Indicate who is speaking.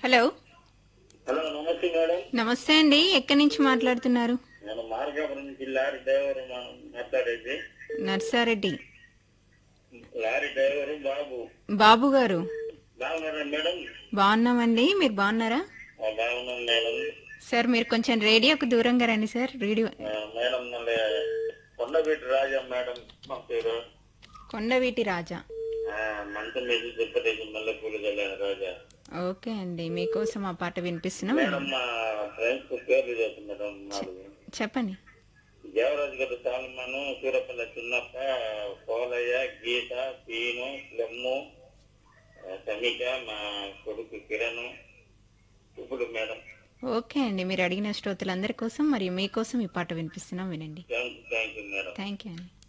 Speaker 1: hello
Speaker 2: hello నమస్తే madam
Speaker 1: నమస్తే అండి ఎక్కడి నుంచి మాట్లాడుతున్నారు
Speaker 2: నేను మార్గాపురం నుంచి లారీ డ్రైవర్ మా- మాట్లాడేది
Speaker 1: నర్సారెడ్డి
Speaker 2: లారీ డ్రైవర్ బాబు
Speaker 1: బాబు గారు
Speaker 2: బాగున్నారా మేడం
Speaker 1: బాగున్నామండి మీరు బాగున్నారా
Speaker 2: ఆ, బాగున్నాం మేడం
Speaker 1: సార్ మీరు కొంచెం రేడియోకు దూరంగా రండి సార్ రేడియో
Speaker 2: ఆ, మేడం మళ్ళీ కొండవీటి రాజా మేడం మా పేరు
Speaker 1: కొండవీటి రాజా
Speaker 2: ఆ, మంచం మీద చెప్పేసి మల్లె పూలు చల్లాను రాజా
Speaker 1: ఓకే అండి మీకోసం ఆ పాట వినిపిస్తున్నాం
Speaker 2: మేడం మా ఫ్రెండ్స్ పేర్లు చేస్తుంది మేడం నాలుగు
Speaker 1: చెప్పండి
Speaker 2: దేవరాజు గారు సాలమను సూరపల్లి చిన్నప్ప పోలయ్య గీత సీను లెమ్ము ఆ, సమీక మా కొడుకు కిరణ్ ఇప్పుడు మేడం
Speaker 1: ఓకే అండి మీరు అడిగిన శ్రోతలందరి కోసం మరియు మీకోసం ఈ పాట వినిపిస్తున్నాం వినండి
Speaker 2: thank thank you madam
Speaker 1: thank you అండి